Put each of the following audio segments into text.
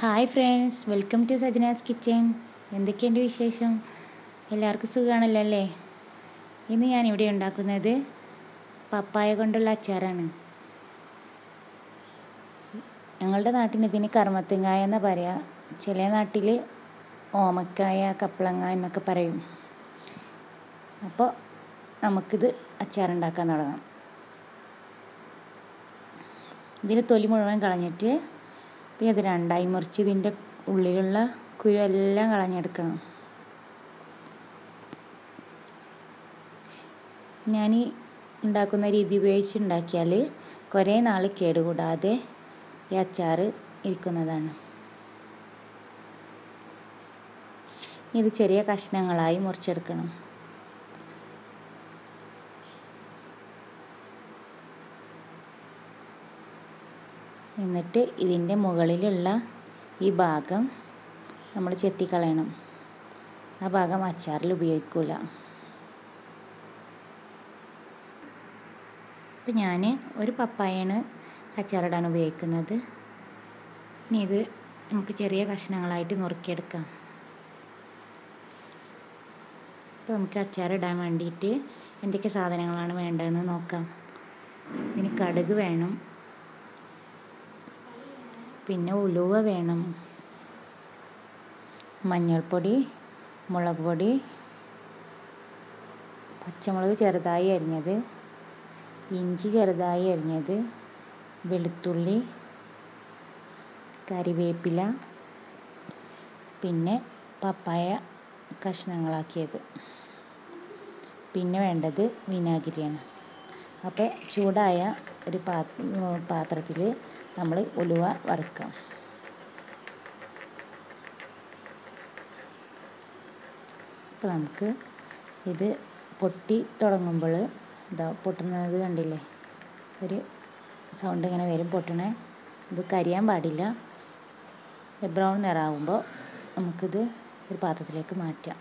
hi friends welcome to Sajana's kitchen എന്തൊക്കെയുണ്ട് വിശേഷം എല്ലാവർക്കും സുഖമാണല്ലോ അല്ലേ ഇന്ന് ഞാനിവിടെ ഉണ്ടാക്കുന്നത് പപ്പായ കൊണ്ടുള്ള അച്ചാറാണ് ഞങ്ങളുടെ നാട്ടിൽ ഇതിന് കർമ്മത്തിങ്കായ എന്നാ പറയുക ചില നാട്ടിൽ ഓമക്കായ കപ്പളങ്ങ എന്നൊക്കെ പറയും അപ്പോൾ നമുക്കിത് അച്ചാറുണ്ടാക്കാൻ തുടങ്ങാം ഇതിന് തൊലി മുഴുവൻ കളഞ്ഞിട്ട് പിന്നെ ഇത് രണ്ടായി മുറിച്ച് ഇതിൻ്റെ ഉള്ളിലുള്ള കുരു എല്ലാം കളഞ്ഞെടുക്കണം ഞാൻ ഈ ഉണ്ടാക്കുന്ന രീതി ഉപയോഗിച്ച് ഉണ്ടാക്കിയാൽ കുറേ നാൾ കേടുകൂടാതെ ഈ അച്ചാർ ഇരിക്കുന്നതാണ് ഇത് ചെറിയ കഷ്ണങ്ങളായി മുറിച്ചെടുക്കണം എന്നിട്ട് ഇതിൻ്റെ മുകളിലുള്ള ഈ ഭാഗം നമ്മൾ ചെത്തിക്കളയണം ആ ഭാഗം അച്ചാറിൽ ഉപയോഗിക്കില്ല ഇപ്പം ഞാൻ ഒരു പപ്പായാണ് അച്ചാറിടാൻ ഉപയോഗിക്കുന്നത് ഇനി ഇത് നമുക്ക് ചെറിയ കഷ്ണങ്ങളായിട്ട് നുറുക്കിയെടുക്കാം അപ്പോൾ നമുക്ക് അച്ചാറിടാൻ വേണ്ടിയിട്ട് എന്തൊക്കെ സാധനങ്ങളാണ് വേണ്ടതെന്ന് നോക്കാം ഇതിന് കടുക് വേണം പിന്നെ ഉലുവ വേണം മഞ്ഞൾപ്പൊടി മുളക് പൊടി പച്ചമുളക് ചെറുതായി അരിഞ്ഞത് ഇഞ്ചി ചെറുതായി അരിഞ്ഞത് വെളുത്തുള്ളി കറിവേപ്പില പിന്നെ പപ്പായ കഷ്ണങ്ങളാക്കിയത് പിന്നെ വേണ്ടത് വിനാഗിരിയാണ് അപ്പോൾ ചൂടായ ഒരു പാത്രത്തിൽ നമ്മൾ ഉലുവ വറുക്കാം അപ്പോൾ നമുക്ക് ഇത് പൊട്ടി തുടങ്ങുമ്പോൾ ഇതാ പൊട്ടുന്നത് കണ്ടില്ലേ ഒരു സൗണ്ട് ഇങ്ങനെ വരും പൊട്ടണേ ഇത് കരിയാൻ പാടില്ല ബ്രൗൺ നിറാവുമ്പോൾ നമുക്കിത് ഒരു പാത്രത്തിലേക്ക് മാറ്റാം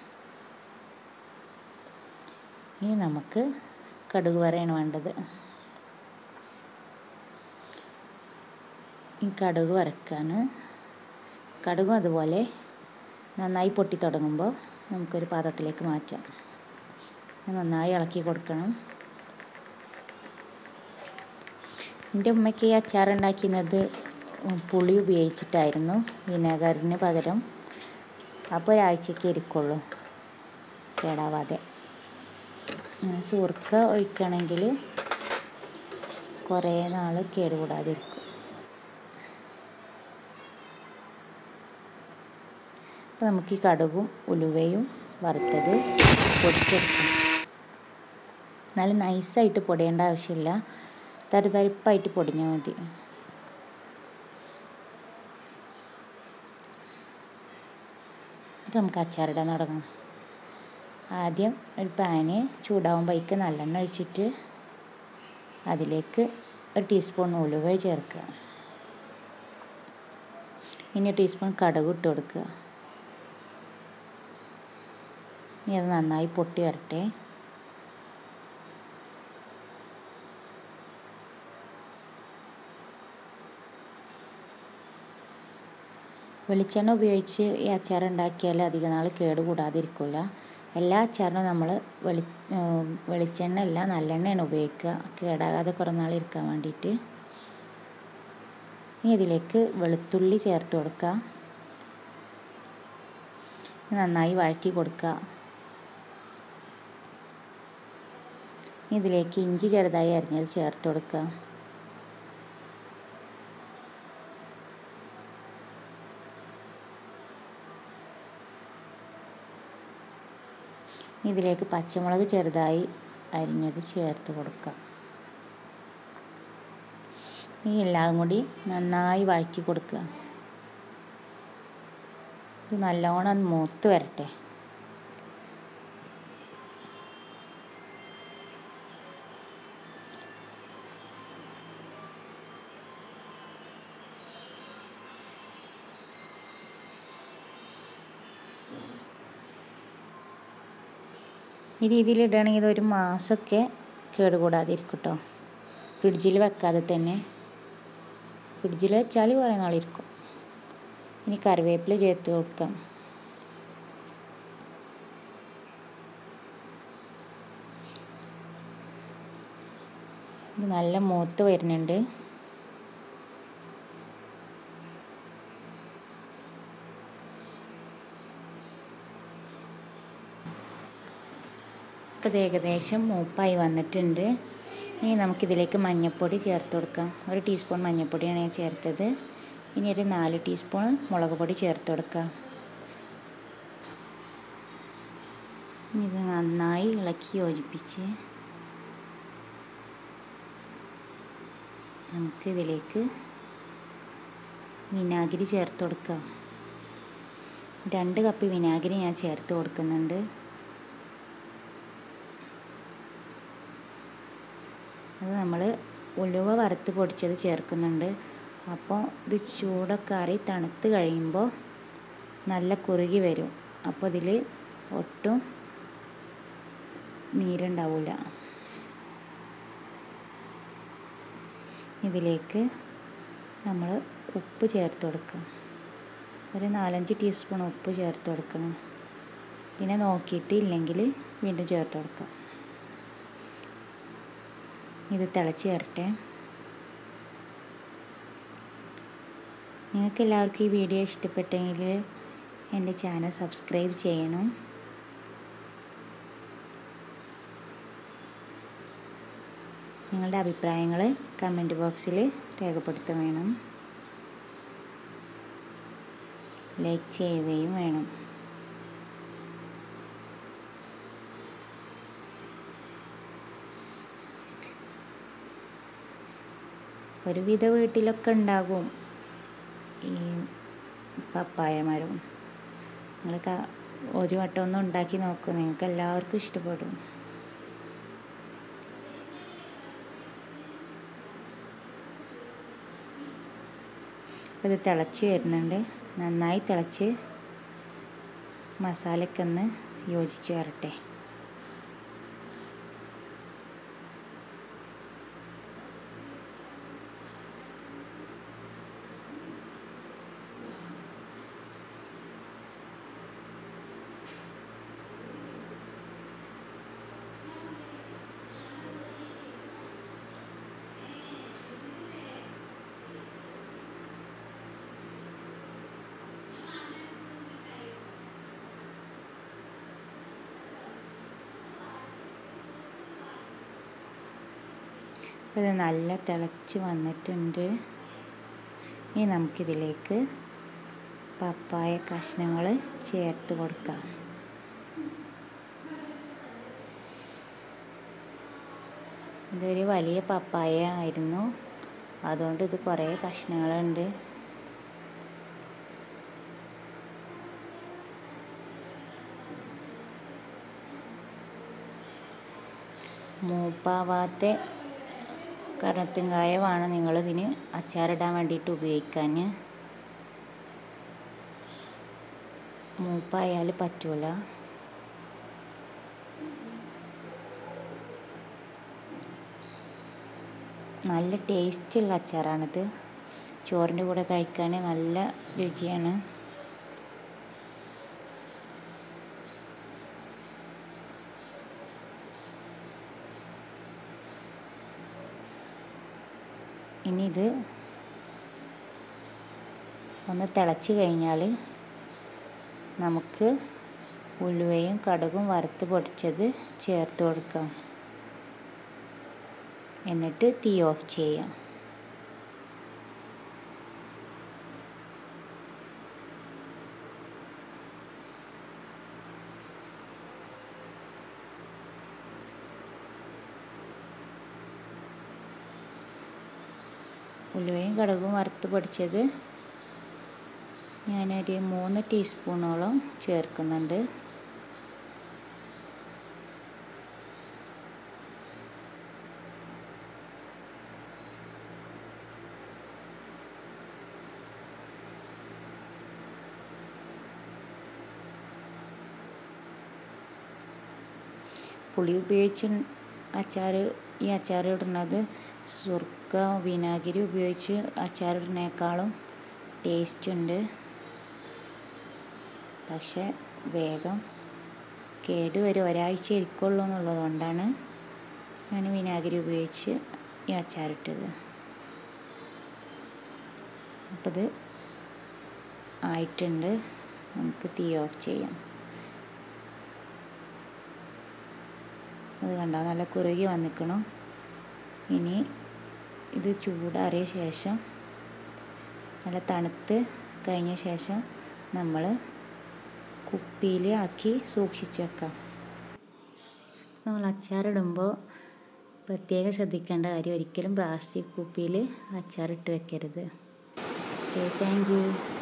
ഇനി നമുക്ക് കടുക് വറയാണ് വേണ്ടത് ഈ കടുക് വറക്കാൻ കടുകും അതുപോലെ നന്നായി പൊട്ടി തുടങ്ങുമ്പോൾ നമുക്കൊരു പാത്രത്തിലേക്ക് മാറ്റാം നന്നായി ഇളക്കി കൊടുക്കണം എൻ്റെ ഉമ്മയ്ക്ക് ഈ അച്ചാർ ഉണ്ടാക്കുന്നത് പുളി ഉപയോഗിച്ചിട്ടായിരുന്നു വിനാഗറിന് പകരം അപ്പോൾ ഒരാഴ്ചയ്ക്ക് ഇരിക്കുള്ളൂ കേടാവാതെ സുർക്ക ഒഴിക്കണമെങ്കിൽ കുറേ നാൾ കേടുകൂടാതെ ഇരിക്കും അപ്പോൾ നമുക്ക് ഈ കടുകും ഉലുവയും വറുത്തത് പൊടിച്ചെടുക്കാം നല്ല നൈസായിട്ട് പൊടിയേണ്ട ആവശ്യമില്ല തരിതരിപ്പായിട്ട് പൊടിഞ്ഞാൽ മതി അപ്പോൾ നമുക്ക് അച്ചാറിടാൻ തുടങ്ങാം ആദ്യം ഒരു പാന് ചൂടാവുമ്പോഴേക്ക് നല്ലെണ്ണ ഒഴിച്ചിട്ട് അതിലേക്ക് ഒരു ടീസ്പൂൺ ഉലുവ ചേർക്കുക ഇനി ടീസ്പൂൺ കടുക് ഇട്ട് കൊടുക്കുക ഇനി അത് നന്നായി പൊട്ടി വരട്ടെ വെളിച്ചെണ്ണ ഉപയോഗിച്ച് ഈ അച്ചാർ ഉണ്ടാക്കിയാൽ അധിക നാൾ കേടുകൂടാതിരിക്കില്ല എല്ലാ അച്ചാറിനും നമ്മൾ വെളി വെളിച്ചെണ്ണ അല്ല നല്ലെണ്ണയാണ് ഉപയോഗിക്കുക കേടാകാതെ കുറേ നാൾ ഇരിക്കാൻ വേണ്ടിയിട്ട് ഇനി ഇതിലേക്ക് വെളുത്തുള്ളി ചേർത്ത് കൊടുക്കുക നന്നായി വഴറ്റി കൊടുക്കുക ഇതിലേക്ക് ഇഞ്ചി ചെറുതായി അരിഞ്ഞത് ചേർത്ത് കൊടുക്കുക ഇതിലേക്ക് പച്ചമുളക് ചെറുതായി അരിഞ്ഞത് ചേർത്ത് കൊടുക്കുക ഈ എല്ലാം കൂടി നന്നായി വഴറ്റി കൊടുക്കുക ഇത് നല്ലോണം മൂത്ത് വരട്ടെ ഈ രീതിയിൽ ഇടുകയാണെങ്കിൽ ഇത് ഒരു മാസമൊക്കെ കേടുകൂടാതെ ഇരിക്കും കേട്ടോ ഫ്രിഡ്ജിൽ വെക്കാതെ തന്നെ ഫ്രിഡ്ജിൽ വെച്ചാൽ കുറേ നാളിരിക്കും ഇനി കറിവേപ്പില ചേർത്ത് കൊടുക്കാം ഇത് നല്ല മൂത്ത് വരുന്നുണ്ട് ഇപ്പോൾ ഇത് ഏകദേശം മൂപ്പായി വന്നിട്ടുണ്ട് ഇനി നമുക്കിതിലേക്ക് മഞ്ഞൾപ്പൊടി ചേർത്ത് കൊടുക്കാം ഒരു ടീസ്പൂൺ മഞ്ഞൾപ്പൊടിയാണ് ഞാൻ ചേർത്തത് ഇനി ഒരു നാല് ടീസ്പൂൺ മുളക് പൊടി ചേർത്ത് കൊടുക്കാം ഇത് നന്നായി ഇളക്കി യോജിപ്പിച്ച് നമുക്ക് ഇതിലേക്ക് വിനാഗിരി ചേർത്ത് കൊടുക്കാം രണ്ട് കപ്പ് വിനാഗിരി ഞാൻ ചേർത്ത് കൊടുക്കുന്നുണ്ട് അത് നമ്മൾ ഉലുവ വറുത്ത് പൊടിച്ചത് ചേർക്കുന്നുണ്ട് അപ്പോൾ ഇത് ചൂടൊക്കെ ആറി തണുത്ത് കഴിയുമ്പോൾ നല്ല കുറുകി വരും അപ്പോൾ ഇതിൽ ഒട്ടും നീരുണ്ടാവില്ല ഇതിലേക്ക് നമ്മൾ ഉപ്പ് ചേർത്ത് കൊടുക്കാം ഒരു നാലഞ്ച് ടീസ്പൂൺ ഉപ്പ് ചേർത്ത് കൊടുക്കണം പിന്നെ നോക്കിയിട്ട് ഇല്ലെങ്കിൽ വീണ്ടും ചേർത്ത് കൊടുക്കാം ഇത് തിളച്ച് വരട്ടെ നിങ്ങൾക്ക് എല്ലാവർക്കും ഈ വീഡിയോ ഇഷ്ടപ്പെട്ടെങ്കിൽ എൻ്റെ ചാനൽ സബ്സ്ക്രൈബ് ചെയ്യണം നിങ്ങളുടെ അഭിപ്രായങ്ങൾ കമൻറ്റ് ബോക്സിൽ രേഖപ്പെടുത്തുക വേണം ലൈക്ക് ചെയ്യുകയും വേണം ഒരുവിധ വീട്ടിലൊക്കെ ഉണ്ടാകും ഈ പപ്പായ മരം നിങ്ങൾ ഒരു വട്ടം ഒന്ന് ഉണ്ടാക്കി നോക്കൂ നിങ്ങൾക്ക് എല്ലാവർക്കും ഇഷ്ടപ്പെടും ഇത് തിളച്ച് വരുന്നുണ്ട് നന്നായി തിളച്ച് മസാലയ്ക്ക് ഒന്ന് യോജിച്ച് വരട്ടെ ഇത് നല്ല തിളച്ച് വന്നിട്ടുണ്ട് ഇനി നമുക്കിതിലേക്ക് പപ്പായ കഷ്ണങ്ങൾ ചേർത്ത് കൊടുക്കാം ഇതൊരു വലിയ പപ്പായ ആയിരുന്നു അതുകൊണ്ട് ഇത് കുറേ കഷ്ണങ്ങളുണ്ട് മൂപ്പാവാത്ത കറുത്തുങ്കായമാണ് നിങ്ങളിതിന് അച്ചാറിടാൻ വേണ്ടിയിട്ട് ഉപയോഗിക്കാൻ മൂപ്പായാൽ പറ്റൂല നല്ല ടേസ്റ്റുള്ള അച്ചാറാണിത് ചോറിൻ്റെ കൂടെ കഴിക്കാൻ നല്ല രുചിയാണ് ഇനി ഇത് ഒന്ന് തിളച്ച് കഴിഞ്ഞാൽ നമുക്ക് ഉലുവയും കടുകും വറുത്ത് പൊടിച്ചത് ചേർത്ത് കൊടുക്കാം എന്നിട്ട് തീ ഓഫ് ചെയ്യാം ഉലുവയും കടുകും വറുത്ത് പൊടിച്ചത് ഞാനൊരു മൂന്ന് ടീസ്പൂണോളം ചേർക്കുന്നുണ്ട് പുളി ഉപയോഗിച്ച് അച്ചാർ ഈ അച്ചാർ ഇടുന്നത് സുർക്ക വിനാഗിരി ഉപയോഗിച്ച് അച്ചാർ ഇടുന്നേക്കാളും ടേസ്റ്റ് ഉണ്ട് പക്ഷേ വേഗം കേട് വരും ഒരാഴ്ച ഇരിക്കുള്ളൂ എന്നുള്ളത് കൊണ്ടാണ് ഞാൻ വിനാഗിരി ഉപയോഗിച്ച് ഈ അച്ചാറിട്ടത് അപ്പോൾ ഇത് ആയിട്ടുണ്ട് നമുക്ക് തീ ഓഫ് ചെയ്യാം അത് കണ്ടോ നല്ല കുറുകി വന്നിക്കണം ഇനി ഇത് ചൂടാറിയ ശേഷം നല്ല തണുത്ത് കഴിഞ്ഞ ശേഷം നമ്മൾ കുപ്പിയിൽ ആക്കി സൂക്ഷിച്ച് വെക്കാം നമ്മൾ അച്ചാറിടുമ്പോൾ പ്രത്യേകം ശ്രദ്ധിക്കേണ്ട കാര്യം ഒരിക്കലും പ്ലാസ്റ്റിക് കുപ്പിയിൽ അച്ചാറിട്ട് വെക്കരുത് ഓക്കെ താങ്ക് യു